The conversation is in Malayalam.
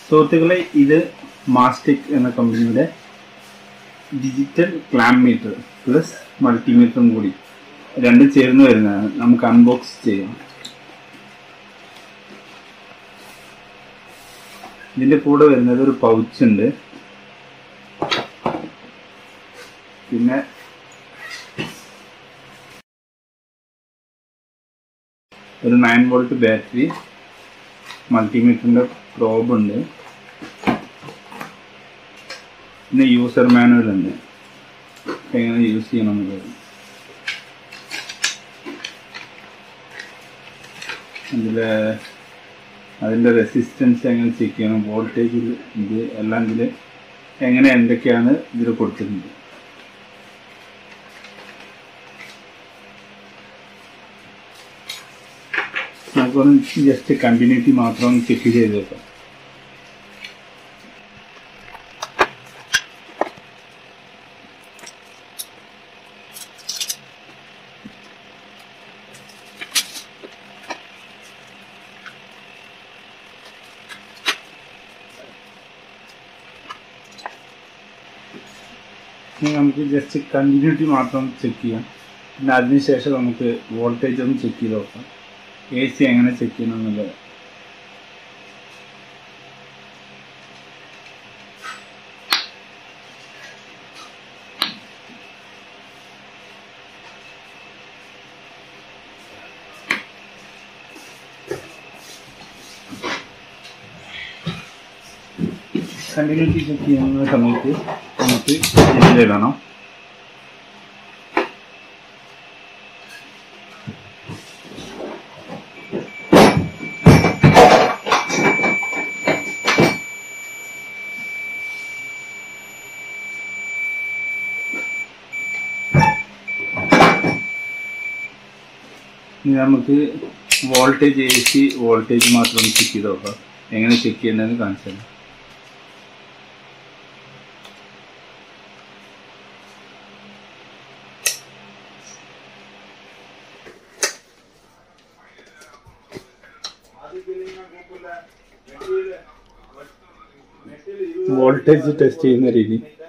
സുഹൃത്തുക്കളെ ഇത് മാസ്റ്റിക് എന്ന കമ്പനിയുടെ ഡിജിറ്റൽ ക്ലാം മീറ്റർ പ്ലസ് മൾട്ടിമീറ്ററും കൂടി രണ്ടും ചേർന്ന് വരുന്നതാണ് നമുക്ക് അൺബോക്സ് ചെയ്യാം ഇതിന്റെ കൂടെ വരുന്നത് ഒരു പൗച്ച് ഉണ്ട് പിന്നെ ഒരു നയൻ വോൾട്ട് ബാറ്ററി മൾട്ടിമീറ്ററിന്റെ പ്രോബ് ഉണ്ട് പിന്നെ യൂസർ മാനുവൽ ഉണ്ട് എങ്ങനെ യൂസ് ചെയ്യണം എന്നുള്ളത് അതില് അതിന്റെ റെസിസ്റ്റൻസ് എങ്ങനെ ചെക്ക് ചെയ്യണം വോൾട്ടേജ് ഇത് എല്ലാം ഇതിൽ എങ്ങനെ എന്തൊക്കെയാണ് ഇതിൽ കൊടുത്തിട്ടുണ്ട് നമുക്കൊന്ന് ജസ്റ്റ് കണ്ടിന്യൂറ്റി മാത്രം ചെക്ക് ചെയ്ത് നോക്കാം ഇനി നമുക്ക് ജസ്റ്റ് കണ്ടിന്യൂറ്റി മാത്രം ചെക്ക് ചെയ്യാം പിന്നെ അതിനുശേഷം നമുക്ക് വോൾട്ടേജ് ഒന്ന് ചെക്ക് ചെയ്ത് നോക്കാം എ സി എങ്ങനെ ചെക്ക് ചെയ്യണം എന്നുള്ളത് കണ്ടിന്യൂറ്റി ചെക്ക് ചെയ്യുന്ന സമയത്ത് നമുക്ക് ഇതിലിടണം ഇനി നമുക്ക് വോൾട്ടേജ് എ സി വോൾട്ടേജ് മാത്രം ചെക്ക് ചെയ്ത് നോക്കാം എങ്ങനെ ചെക്ക് ചെയ്യേണ്ടതെന്ന് കാണിച്ചു തരാം വോൾട്ടേജ് ടെസ്റ്റ് ചെയ്യുന്ന രീതി